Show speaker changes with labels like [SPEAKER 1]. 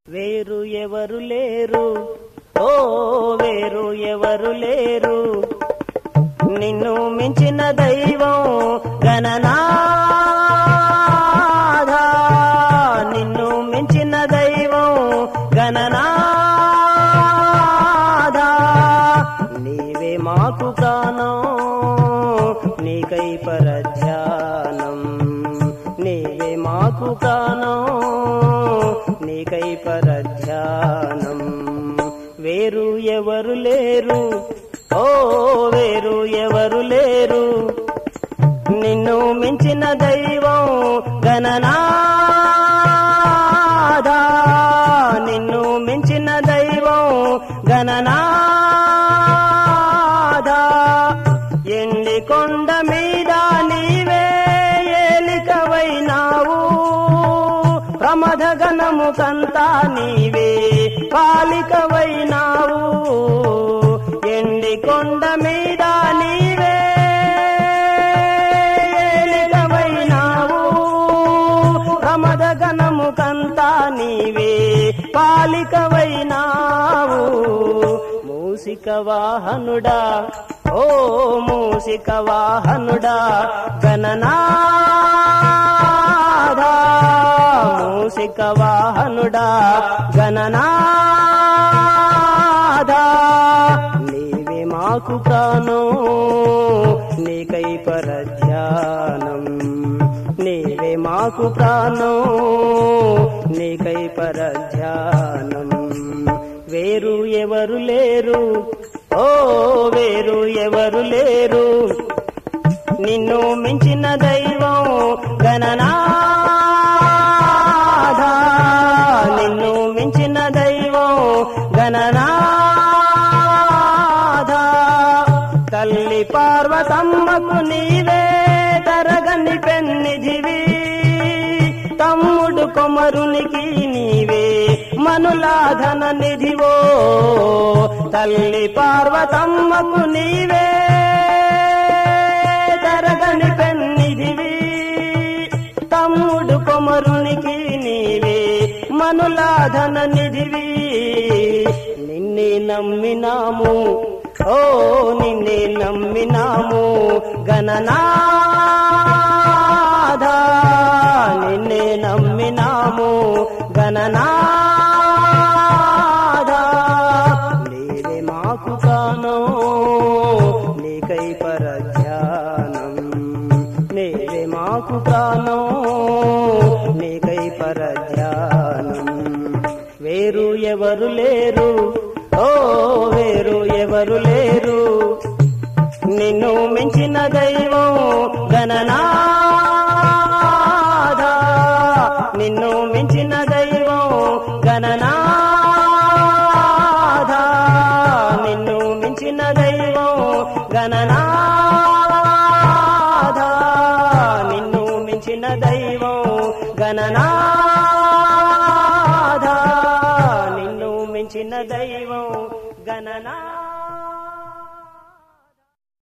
[SPEAKER 1] వేరు ఎవరు లేరు ఓ వేరు ఎవరు లేరు నిన్ను మించిన దైవం గణనాథ నిన్ను మించిన దైవం గణనాథ నీవే మాకు కానం నీకై పరధ్యానం నీవే మాకు కానం నీకై పరధ్యానం వేరు ఎవరు లేరు ఓ వేరు ఎవరు లేరు నిన్ను మించిన దైవం గణనాథ నిన్ను మించిన దైవం గణనాథ ఎండి కొండ మీద నీవే ఏలికవైనావు ప్రమద గణము కంతా నీవే పాలికవైనావు ఎండి కొండ మీద నీవే ఏలికవైనావు ప్రమద గణము కంతా నీవే పాలికవైనావు మూసిక వాహనుడా ఓ మూసిక వాహనుడా గణనాథ మూసిక వాహనుడా గణనాథ నీవే మాకు ప్రాణం నీకై పరధ్యానం నీవే మాకు ప్రాణం నీకై పరధ్యానం వేరు ఎవరు లేరు ఓ వేరు ఎవరు లేరు నిన్ను మించిన దైవం గణనాథ నిన్ను మించిన దైవం గణనాథ తల్లి పార్వతమ్మకు నీవే తరగని పెన్నిధివి తమ్ముడు కొమరునికి నీవే మనులాధన నిధివో తల్లి పార్వతమ్మకు నీవే తరగని పెన్నిధివి తమ్ముడు కొమరునికి నీవే మనులాధన నిధివి నిన్నే నమ్మినాము ఓ నిన్నే నమ్మినాము గణనాథ నిన్నే నమ్మినాము గణనాథ నీవే మాకు కానం నీకై పరధ్యానం నీవే మాకు ప్రాణం నీకై పరధ్యానం వేరు ఎవరు లేరు ఓ వేరు ఎవరు లేరు నిన్ను మించిన దైవం గణనాథ నిన్ను మించిన దైవం గణనాథ నిన్ను మించిన దైవం గణనాథ నిన్ను మించిన దైవం గణనాథ